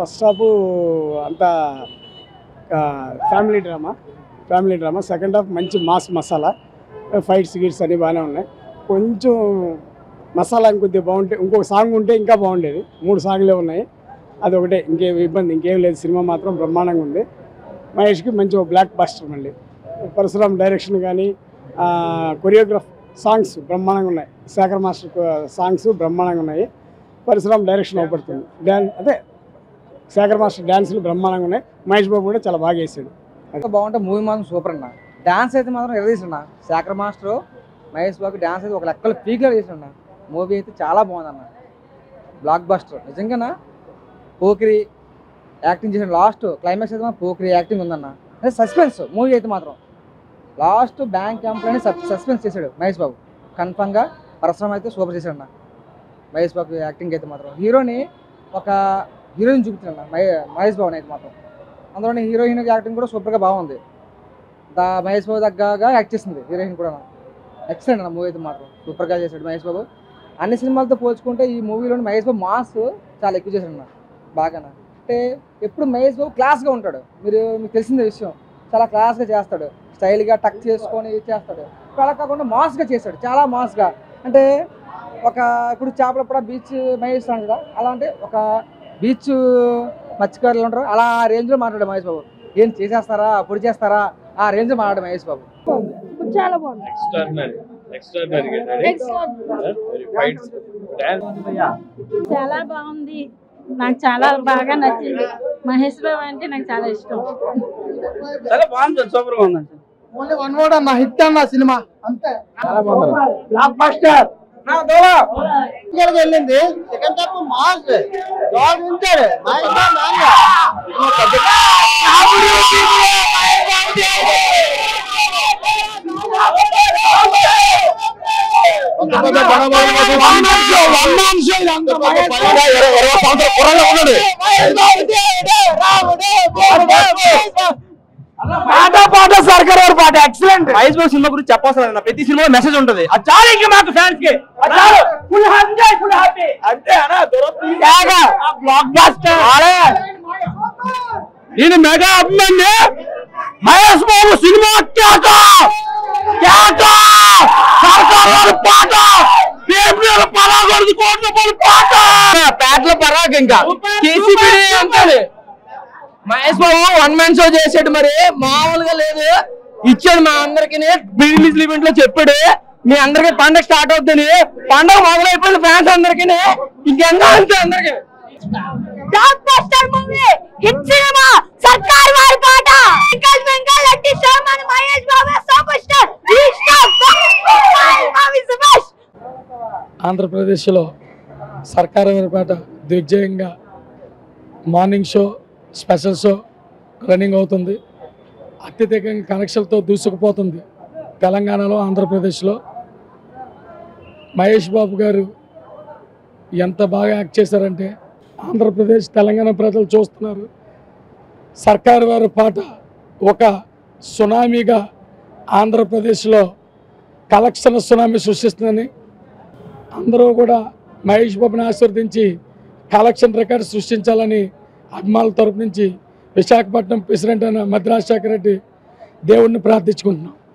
First half అంతా family drama family drama second half మంచి mass masala fights గిట్స్ అన్నీ బాగానే ఉన్నాయి కొంచెం మసాలా ఇంకొద్దిగా బాగుంటే ఇంకొక సాంగ్ ఉంటే ఇంకా బాగుండేది మూడు సాంగ్లే ఉన్నాయి అదొకటే ఇంకేం ఇబ్బంది ఇంకేం లేదు సినిమా మాత్రం బ్రహ్మాండంగా ఉంది మహేష్కి మంచి బ్లాక్ బాస్టర్ మళ్ళీ పరశురామ్ డైరెక్షన్ కానీ కొరియోగ్రాఫ్ సాంగ్స్ బ్రహ్మాండంగా ఉన్నాయి శేఖర్ మాస్టర్ సాంగ్స్ బ్రహ్మాండంగా ఉన్నాయి పరశురామ్ డైరెక్షన్ అవపడుతుంది డ్యాన్ అదే శేఖర్ మాస్టర్ డ్యాన్సులు బ్రహ్మాండంగా ఉన్నాయి మహేష్ బాబు కూడా చాలా బాగా వేసాడు ఇంకా బాగుంటే మూవీ మాత్రం సూపర్ అన్న డాన్స్ అయితే మాత్రం ఎరదీసన్న శేఖర్ మాస్టర్ మహేష్ బాబు డాన్స్ అయితే ఒక లెక్కలో పీక్లో చేసిన మూవీ అయితే చాలా బాగుందన్న బ్లాక్ బస్టర్ నిజంగానా పోకిరి యాక్టింగ్ చేసిన లాస్ట్ క్లైమాక్స్ అయితే మాత్రం పోకిరి యాక్టింగ్ ఉందన్న అదే సస్పెన్స్ మూవీ అయితే మాత్రం లాస్ట్ బ్యాంక్ క్యాంప్లోనే సస్పెన్స్ చేశాడు మహేష్ బాబు కన్ఫామ్గా పరశురామ్ అయితే సూపర్ చేశాడు అన్న మహేష్ బాబు యాక్టింగ్ అయితే మాత్రం హీరోని ఒక హీరోయిన్ చూపించాడు అన్న మహేష్ బాబుని అయితే మాత్రం అందులోని హీరోయిన్ యాక్టింగ్ కూడా సూపర్గా బాగుంది దా మహేష్ బాబు తగ్గగా యాక్ట్ చేసింది హీరోయిన్ కూడా ఎక్సలెంట్ అన్న మూవీ అయితే మాత్రం సూపర్గా చేశాడు మహేష్ బాబు అన్ని సినిమాలతో పోల్చుకుంటే ఈ మూవీలోని మహేష్ బాబు మాస్ చాలా ఎక్కువ చేశాడు అన్న బాగానా అంటే ఎప్పుడు మహేష్ బాబు క్లాస్గా ఉంటాడు మీరు మీకు తెలిసిన విషయం చాలా క్లాస్గా చేస్తాడు స్టైల్గా టక్ చేసుకొని చేస్తాడు ఇప్పుడు అలా కాకుండా మాస్గా చేశాడు చాలా మాస్గా అంటే ఒక ఇప్పుడు చేపల కూడా బీచ్ మహేష్ అంటాడు కదా అలా అంటే ఒక బీచ్ మత్స్యకారులు ఉంటారు అలా ఆ రేంజ్లో మాట్లాడాడు మహేష్ బాబు ఏం చేసేస్తారా పొడి చేస్తారా ఆ రేంజ్లో మాట్లాడు మహేష్ బాబు చాలా బాగుంది ఎక్స్ట్రాడినరీ ఎక్స్ట్రాడినరీ ఫైట్స్ డాన్స్ చాలా బాగుంది నాకు చాలా బాగా నచ్చింది మహేష్ బాబు అంటే నాకు చాలా ఇష్టం చాలా బాగుంది సూపర్ గా ఉందండి ఓన్లీ వన్ వర్డ్ అన్న హిట్ అన్న సినిమా అంతే బ్లాక్ బాస్టర్ ఇక్కడికి వెళ్ళింది సెకండ్ హాఫ్ మాస్ జాబ్ ఉంటాడు పాట పాట సర్కార్ వారి పాట ఎక్సలెంట్ మహేష్ బాబు సినిమా గురించి చెప్పాల్సిన లేదు. ప్రతి సినిమా మెసేజ్ ఉంటది అది చాలు ఇంకా మాకు ఫ్యాన్స్ కి అది చాలు ఫుల్ ఎంజాయ్ ఫుల్ హ్యాపీ అంతే అనా బ్లాక్ బాస్టర్ నేను మెగా అభిమాని మహేష్ బాబు సినిమా కేక కేక సర్కార్ వారి పాట పేపర్ పరాగొడదు కోట్ల రూపాయల పాట పేటల పరాగ ఇంకా కేసీబీ అంతే Mahesh Babu one man show చేసాడు మరి మామూలుగా లేదు ఇచ్చాడు మా అందరికి రిలీజ్ ఈవెంట్ లో చెప్పాడు మీ అందరికి పండగ స్టార్ట్ అవుతుంది పండగ మొదలైపోయింది ఫ్యాన్స్ అందరికి ఇంకెంగా అంతే అందరికి బ్లాక్ బస్టర్ మూవీ హిట్ సినిమా సర్కార్ వారి పాట వెంకల్ వెంకల్ లట్టి శర్మన్ Mahesh Babu super star movie Subhash ఆంధ్రప్రదేశ్లో సర్కారపేట దిగ్విజయంగా morning show special show running అవుతుంది అత్యధికంగా కనెక్షన్లతో దూసుకుపోతుంది తెలంగాణలో ఆంధ్రప్రదేశ్లో మహేష్ బాబు గారు ఎంత బాగా యాక్ట్ చేశారంటే ఆంధ్రప్రదేశ్ తెలంగాణ ప్రజలు చూస్తున్నారు సర్కారు వారి పాట ఒక సునామీగా ఆంధ్రప్రదేశ్లో కలెక్షన్ సునామీ సృష్టిస్తుందని అందరూ కూడా మహేష్ బాబుని ఆశీర్వదించి కలెక్షన్ రికార్డ్ సృష్టించాలని అభిమానుల తరపు నుంచి విశాఖపట్నం ప్రెసిడెంట్ అయిన మద్రాస్ శేఖర్ రెడ్డి దేవుణ్ణి ప్రార్థించుకుంటున్నాం